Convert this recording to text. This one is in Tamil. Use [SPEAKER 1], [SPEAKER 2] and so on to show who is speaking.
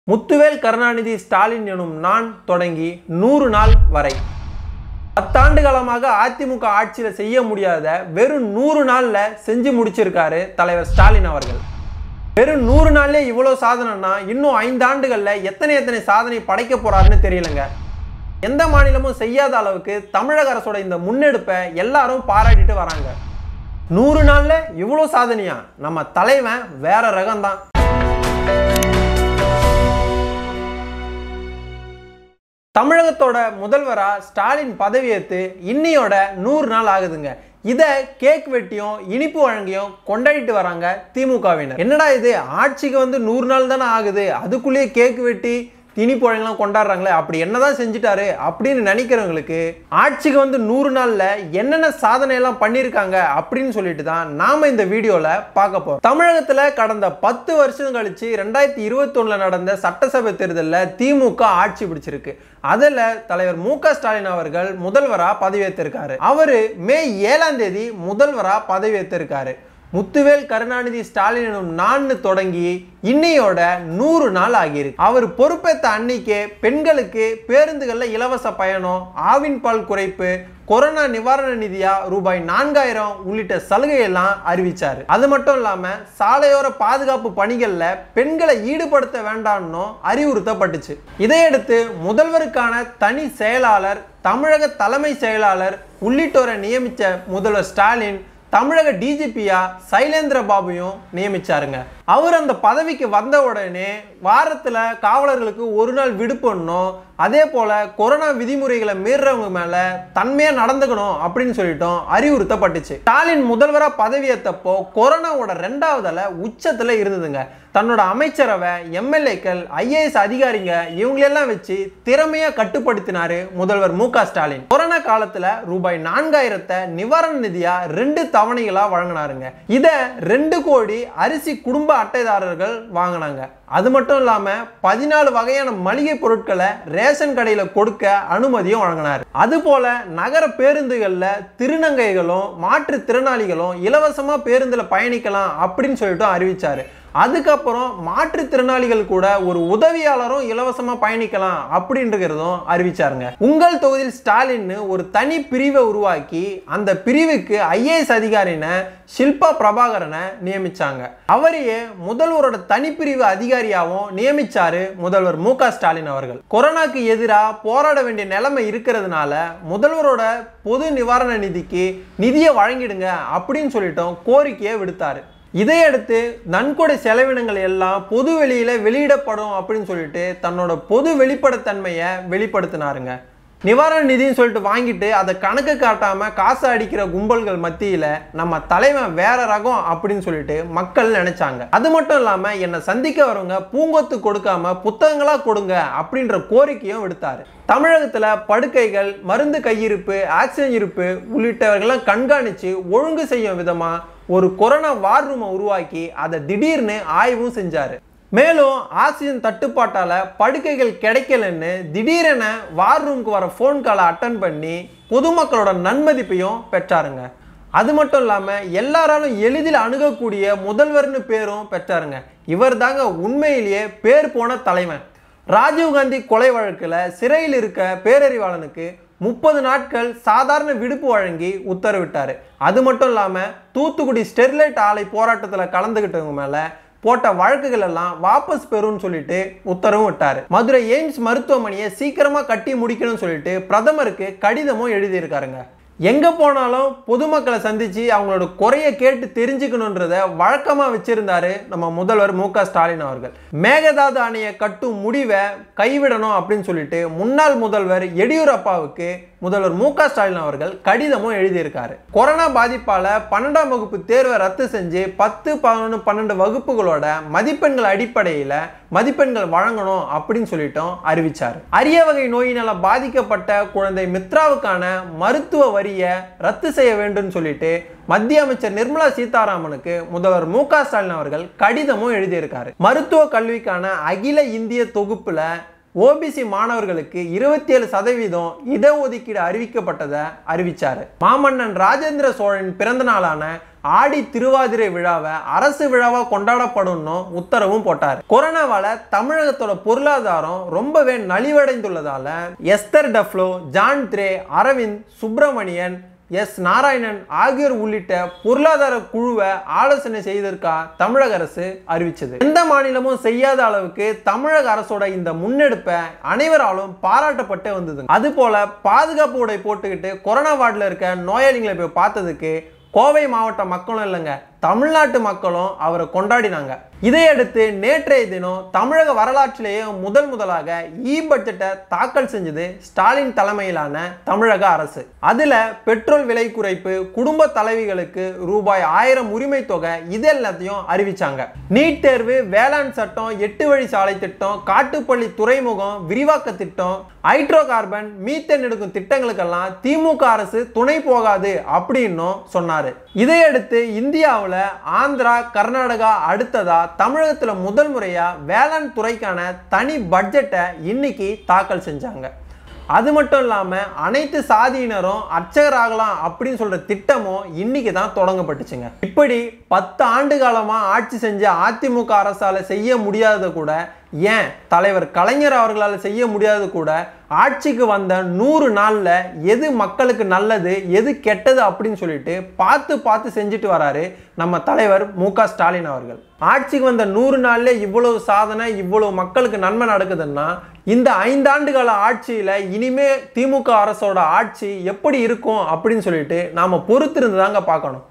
[SPEAKER 1] முத்துவேல் கருணாநிதி ஸ்டாலின் எனும் நான் தொடங்கி நூறு நாள் வரை பத்தாண்டு காலமாக அதிமுக ஆட்சியில் செய்ய முடியாத வெறும் நூறு நாளில் செஞ்சு முடிச்சிருக்காரு தலைவர் ஸ்டாலின் அவர்கள் வெறும் நூறு நாள்லயே இவ்வளோ சாதனைனா இன்னும் ஐந்து ஆண்டுகளில் எத்தனை எத்தனை சாதனை படைக்க போறாருன்னு தெரியலங்க எந்த மாநிலமும் செய்யாத அளவுக்கு தமிழக அரசோட இந்த முன்னெடுப்பை எல்லாரும் பாராட்டிட்டு வராங்க நூறு நாள்ல இவ்வளோ சாதனையா நம்ம தலைவன் வேற ரகம்தான் தமிழகத்தோட முதல்வரா ஸ்டாலின் பதவியேற்று இன்னையோட நூறு நாள் ஆகுதுங்க இதை கேக் வெட்டியும் இனிப்பு வழங்கியும் கொண்டாடிட்டு வராங்க திமுகவினர் என்னடா இது ஆட்சிக்கு வந்து நூறு நாள் தானே ஆகுது அதுக்குள்ளேயே கேக் வெட்டி இனிப்பு வழங்கலாம் கொண்டாடுறாங்களே அப்படி என்னதான் செஞ்சுட்டாரு அப்படின்னு நினைக்கிறவங்களுக்கு ஆட்சிக்கு வந்து நூறு நாள்ல என்னென்ன சாதனை எல்லாம் பண்ணியிருக்காங்க அப்படின்னு சொல்லிட்டு தான் நாம இந்த வீடியோல பார்க்க போறோம் தமிழகத்துல கடந்த பத்து வருஷம் கழிச்சு ரெண்டாயிரத்தி இருபத்தொன்னுல நடந்த சட்டசபை தேர்தலில் திமுக ஆட்சி பிடிச்சிருக்கு அதில் தலைவர் மு க ஸ்டாலின் அவர்கள் முதல்வராக பதவியேற்றிருக்காரு அவரு மே ஏழாம் தேதி முதல்வராக பதவியேற்றிருக்காரு முத்துவேல் கருணாநிதி ஸ்டாலின் எனும் நான்னு தொடங்கி இன்னையோட நூறு நாள் ஆகியிருக்கு அவர் பொறுப்பேற்ற அன்னைக்கே பெண்களுக்கு பேருந்துகள்ல இலவச பயணம் ஆவின் பால் குறைப்பு கொரோனா நிவாரண நிதியா ரூபாய் நான்காயிரம் உள்ளிட்ட சலுகையெல்லாம் அறிவிச்சாரு அது மட்டும் இல்லாம சாலையோர பாதுகாப்பு பணிகள்ல பெண்களை ஈடுபடுத்த வேண்டாம்னு அறிவுறுத்தப்பட்டுச்சு இதையடுத்து முதல்வருக்கான தனி செயலாளர் தமிழக தலைமை செயலாளர் உள்ளிட்டோரை நியமித்த முதல்வர் ஸ்டாலின் தமிழக டிஜிபியா சைலேந்திர பாபுயும் நியமிச்சாருங்க அவர் அந்த பதவிக்கு வந்த உடனே வாரத்தில் காவலர்களுக்கு ஒரு நாள் விடுப்புன்னும் அதே போல கொரோனா விதிமுறைகளை மீறவங்க மேல தன்மையா நடந்துக்கணும் அப்படின்னு சொல்லிட்டோம் அறிவுறுத்தப்பட்டுச்சு ஸ்டாலின் முதல்வராக பதவியேற்றப்போ கொரோனாவோட ரெண்டாவது அலை உச்சத்துல இருந்ததுங்க தன்னோட அமைச்சரவை எம்எல்ஏக்கள் ஐஏஎஸ் அதிகாரிங்க இவங்களெல்லாம் வச்சு திறமையா கட்டுப்படுத்தினாரு முதல்வர் மு க ஸ்டாலின் கொரோனா காலத்துல ரூபாய் நான்காயிரத்தை நிவாரண நிதியா ரெண்டு தவணைகளா வழங்கினாருங்க இத ரெண்டு கோடி அரிசி குடும்ப அட்டைதாரர்கள் வாங்கினாங்க அது மட்டும் இல்லாம பதினாலு வகையான மளிகை பொருட்களை ரேஷன் கடையில கொடுக்க அனுமதியும் வழங்கினார் அது போல நகர பேருந்துகள்ல திருநங்கைகளும் மாற்றுத்திறனாளிகளும் இலவசமா பேருந்துல பயணிக்கலாம் அப்படின்னு சொல்லிட்டு அறிவிச்சாரு அதுக்கப்புறம் மாற்றுத்திறனாளிகள் கூட ஒரு உதவியாளரும் இலவசமா பயணிக்கலாம் அப்படின்றதும் அறிவிச்சாருங்க உங்கள் தொகுதியில் ஸ்டாலின் ஒரு தனி பிரிவை உருவாக்கி அந்த பிரிவுக்கு ஐஏஎஸ் அதிகாரின ஷில்பா பிரபாகரனை நியமிச்சாங்க அவரையே முதல்வரோட தனிப்பிரிவு அதிகாரியாகவும் நியமிச்சாரு முதல்வர் மு க ஸ்டாலின் அவர்கள் கொரோனாக்கு எதிராக போராட வேண்டிய நிலைமை இருக்கிறதுனால முதல்வரோட பொது நிவாரண நிதிக்கு நிதியை வழங்கிடுங்க அப்படின்னு சொல்லிட்டோம் கோரிக்கையை விடுத்தாரு இதையடுத்து நன்கொடை செலவினங்கள் எல்லாம் பொது வெளியில வெளியிடப்படும் அப்படின்னு சொல்லிட்டு தன்னோட பொது வெளிப்படைத்தன்மையை வெளிப்படுத்தினாருங்க நிவாரண நிதின்னு சொல்லிட்டு வாங்கிட்டு அதை கணக்கு காட்டாம காசு அடிக்கிற கும்பல்கள் மத்தியில நம்ம தலைவன் வேற ரகம் அப்படின்னு சொல்லிட்டு மக்கள் நினைச்சாங்க அது மட்டும் இல்லாம என்னை சந்திக்க வரவங்க பூங்கொத்து கொடுக்காம புத்தகங்களா கொடுங்க அப்படின்ற கோரிக்கையும் விடுத்தாரு தமிழகத்துல படுக்கைகள் மருந்து கையிருப்பு ஆக்சிஜன் இருப்பு உள்ளிட்டவர்கள்லாம் கண்காணிச்சு ஒழுங்கு செய்யும் விதமா ஒரு கொரோனா வார் ரூமை உருவாக்கி அதை திடீர்னு ஆய்வும் செஞ்சாரு மேலும் ஆக்சிஜன் தட்டுப்பாட்டால் படுக்கைகள் கிடைக்கலன்னு திடீரென வார் ரூமுக்கு வர ஃபோன் காலை அட்டன் பண்ணி பொதுமக்களோட நன்மதிப்பையும் பெற்றாருங்க அது மட்டும் இல்லாமல் எல்லாராலும் எளிதில் அணுகக்கூடிய முதல்வர்னு பேரும் பெற்றாருங்க இவர் தாங்க உண்மையிலேயே பேர் போன தலைவன் ராஜீவ்காந்தி கொலை வழக்கில் சிறையில் இருக்க பேரறிவாளனுக்கு முப்பது நாட்கள் சாதாரண விடுப்பு வழங்கி உத்தரவிட்டார் அது மட்டும் இல்லாமல் தூத்துக்குடி ஸ்டெர்லைட் ஆலை போராட்டத்தில் கலந்துக்கிட்டவங்க மேலே போட்ட வழக்குகள் எல்லாம் வாபஸ் பெறும்னு சொல்லிட்டு உத்தரவும் விட்டார் மதுரை எய்ம்ஸ் மருத்துவமனையை சீக்கிரமாக கட்டி முடிக்கணும்னு சொல்லிட்டு பிரதமருக்கு கடிதமும் எழுதியிருக்காருங்க எங்கே போனாலும் பொதுமக்களை சந்தித்து அவங்களோட குறைய கேட்டு தெரிஞ்சுக்கணுன்றத வழக்கமாக வச்சிருந்தாரு நம்ம முதல்வர் மு க ஸ்டாலின் அவர்கள் மேகதாது அணையை கட்டும் முடிவை கைவிடணும் அப்படின்னு சொல்லிட்டு முன்னாள் முதல்வர் எடியூரப்பாவுக்கு முதல்வர் மு க ஸ்டாலின் அவர்கள் கடிதமும் எழுதியிருக்காரு கொரோனா பாதிப்பால பன்னெண்டாம் வகுப்பு தேர்வை ரத்து செஞ்சு பத்து பதினொன்று பன்னெண்டு வகுப்புகளோட மதிப்பெண்கள் அடிப்படையில் மதிப்பெண்கள் வழங்கணும் அப்படின்னு சொல்லிட்டும் அறிவிச்சார் அரிய வகை நோயினால பாதிக்கப்பட்ட குழந்தை மித்ராவுக்கான மருத்துவ வரியை ரத்து செய்ய வேண்டும் சொல்லிட்டு மத்திய அமைச்சர் நிர்மலா சீதாராமனுக்கு முதல்வர் மு க ஸ்டாலின் அவர்கள் கடிதமும் எழுதியிருக்காரு மருத்துவ கல்விக்கான அகில இந்திய தொகுப்புல ஓபிசி மாணவர்களுக்கு இருபத்தி ஏழு சதவீதம் இடஒதுக்கீடு அறிவிக்கப்பட்டதை அறிவிச்சாரு மாமன்னன் ராஜேந்திர சோழன் பிறந்த நாளான ஆடி திருவாதிரை விழாவை அரசு விழாவா கொண்டாடப்படும்னு உத்தரவும் போட்டார் கொரோனாவால தமிழகத்தோட பொருளாதாரம் ரொம்பவே நலிவடைந்துள்ளதால Esther Duflo Jean Dreze Arvind Subramanian S Narayanan ஆகியோர் உள்ளிட்ட பொருளாதார குழுவை ஆலோசனை செய்ததற்கா தமிழக அரசு அறிவிச்சது எந்த மாநிலமும் செய்யாத அளவுக்கு தமிழக அரசோட இந்த முன்னெடுப்பை அனைவராலும் பாராட்டப்பட்டு வந்தது அது போல பாதுகாப்பு உடை போட்டுக்கிட்டு கொரோனா வார்டில் இருக்க நோயாளிகளை போய் பார்த்ததுக்கு கோவை மாவட்ட மக்களும் இல்லைங்க தமிழ்நாட்டு மக்களும் அவரை கொண்டாடினாங்க இதையடுத்து நேற்றைய தினம் தமிழக வரலாற்றிலேயே முதல் முதலாக இ பட்ஜெட்டை தாக்கல் செஞ்சது ஸ்டாலின் தலைமையிலான தமிழக அரசு அதுல பெட்ரோல் விலை குறைப்பு குடும்ப தலைவிகளுக்கு ரூபாய் ஆயிரம் உரிமை தொகை இது எல்லாத்தையும் அறிவிச்சாங்க நீட் தேர்வு வேளாண் சட்டம் எட்டு வழி சாலை திட்டம் காட்டுப்பள்ளி துறைமுகம் விரிவாக்க திட்டம் ஹைட்ரோ கார்பன் மீத்தேன் எடுக்கும் திட்டங்களுக்கெல்லாம் திமுக அரசு துணை போகாது அப்படின்னும் சொன்னாரு இதையடுத்து இந்தியாவில் ஆந்திரா கர்நாடகா அடுத்ததா தமிழகத்தில் முதல் முறையா வேளாண் துறைக்கான தனி பட்ஜெட்டை இன்னைக்கு தாக்கல் செஞ்சாங்க அது மட்டும் இல்லாமல் அனைத்து சாதியினரும் அர்ச்சகராகலாம் அப்படின்னு சொல்ற திட்டமும் இன்னைக்கு தான் தொடங்கப்பட்டுச்சுங்க இப்படி பத்து ஆண்டு காலமாக ஆட்சி செஞ்ச அதிமுக அரசால் செய்ய முடியாததை கூட ஏன் தலைவர் கலைஞர் அவர்களால் செய்ய முடியாதது கூட ஆட்சிக்கு வந்த நூறு நாளில் எது மக்களுக்கு நல்லது எது கெட்டது அப்படின்னு சொல்லிட்டு பார்த்து பார்த்து செஞ்சுட்டு வராரு நம்ம தலைவர் மு க ஸ்டாலின் அவர்கள் ஆட்சிக்கு வந்த நூறு நாள்ல இவ்வளவு சாதனை இவ்வளவு மக்களுக்கு நன்மை நடக்குதுன்னா இந்த ஐந்தாண்டு கால ஆட்சியில் இனிமே திமுக அரசோட ஆட்சி எப்படி இருக்கும் அப்படின்னு சொல்லிட்டு நாம் பொறுத்திருந்து தாங்க பார்க்கணும்